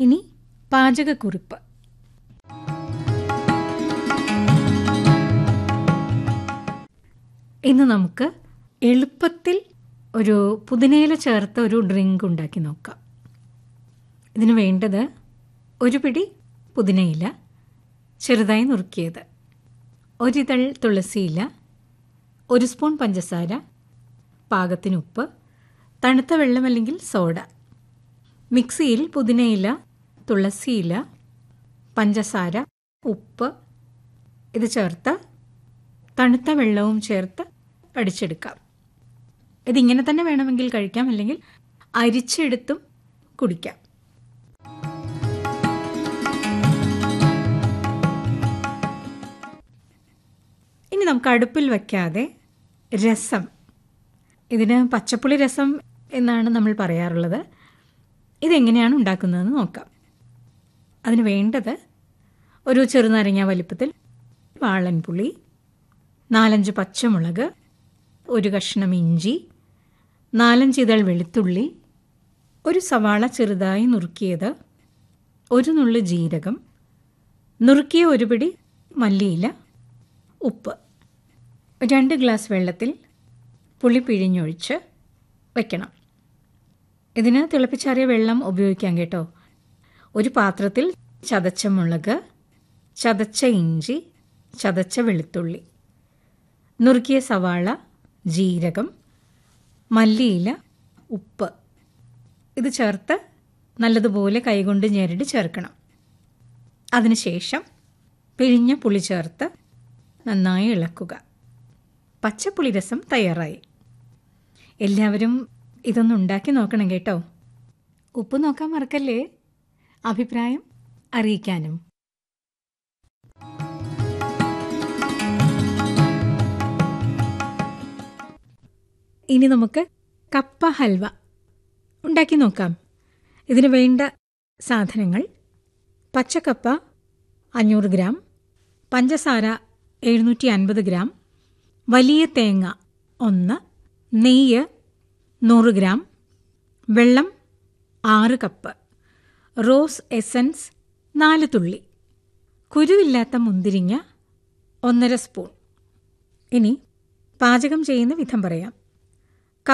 ഇനി പാചകക്കുറിപ്പ് ഇന്ന് നമുക്ക് എളുപ്പത്തിൽ ഒരു പുതിനയില ചേർത്ത ഒരു ഡ്രിങ്ക് ഉണ്ടാക്കി നോക്കാം ഇതിന് വേണ്ടത് ഒരു പിടി പുതിനയില ചെറുതായി നുറുക്കിയത് ഒരിതൾ തുളസിയില ഒരു സ്പൂൺ പഞ്ചസാര പാകത്തിന് ഉപ്പ് തണുത്ത വെള്ളം അല്ലെങ്കിൽ സോഡ മിക്സിയിൽ പുതിനയില തുളസിയില പഞ്ചസാര ഉപ്പ് ഇത് ചേർത്ത് തണുത്ത വെള്ളവും ചേർത്ത് അടിച്ചെടുക്കാം ഇതിങ്ങനെ തന്നെ വേണമെങ്കിൽ കഴിക്കാം അല്ലെങ്കിൽ അരിച്ചെടുത്തും കുടിക്കാം ഇനി നമുക്ക് അടുപ്പിൽ വയ്ക്കാതെ രസം ഇതിന് പച്ചപ്പുളി രസം എന്നാണ് നമ്മൾ പറയാറുള്ളത് ഇതെങ്ങനെയാണ് ഉണ്ടാക്കുന്നതെന്ന് നോക്കാം അതിന് വേണ്ടത് ഒരു ചെറുനാരങ്ങ വലിപ്പത്തിൽ വാളൻപുളി നാലഞ്ച് പച്ചമുളക് ഒരു കഷ്ണം ഇഞ്ചി നാലഞ്ച് ഇതൾ വെളുത്തുള്ളി ഒരു സവാള ചെറുതായി നുറുക്കിയത് ഒരു നുള്ളു ജീരകം നുറുക്കിയ ഒരു പിടി മല്ലിയില ഉപ്പ് രണ്ട് ഗ്ലാസ് വെള്ളത്തിൽ പുളി പിഴിഞ്ഞൊഴിച്ച് വയ്ക്കണം ഇതിന് തിളപ്പിച്ചാറിയ വെള്ളം ഉപയോഗിക്കാം കേട്ടോ ഒരു പാത്രത്തിൽ ചതച്ച മുളക് ചതച്ച ഇഞ്ചി ചതച്ച വെളുത്തുള്ളി നുറുക്കിയ സവാള ജീരകം മല്ലിയില ഉപ്പ് ഇത് ചേർത്ത് നല്ലതുപോലെ കൈകൊണ്ട് ഞെരടി ചേർക്കണം അതിനുശേഷം പിഴിഞ്ഞ പുളി ചേർത്ത് നന്നായി ഇളക്കുക പച്ചപ്പുളി രസം തയ്യാറായി എല്ലാവരും ഇതൊന്ന് ഉണ്ടാക്കി നോക്കണം കേട്ടോ ഉപ്പ് നോക്കാൻ മറക്കല്ലേ അഭിപ്രായം അറിയിക്കാനും ഇനി നമുക്ക് കപ്പ ഹൽവ ഉണ്ടാക്കി നോക്കാം ഇതിന് വേണ്ട സാധനങ്ങൾ പച്ചക്കപ്പ അഞ്ഞൂറ് ഗ്രാം പഞ്ചസാര എഴുന്നൂറ്റി അൻപത് ഗ്രാം വലിയ തേങ്ങ ഒന്ന് നെയ്യ് നൂറ് ഗ്രാം വെള്ളം ആറ് കപ്പ് റോസ് എസൻസ് നാല് തുള്ളി കുരുവില്ലാത്ത മുന്തിരിങ്ങ ഒന്നര സ്പൂൺ ഇനി പാചകം ചെയ്യുന്ന വിധം പറയാം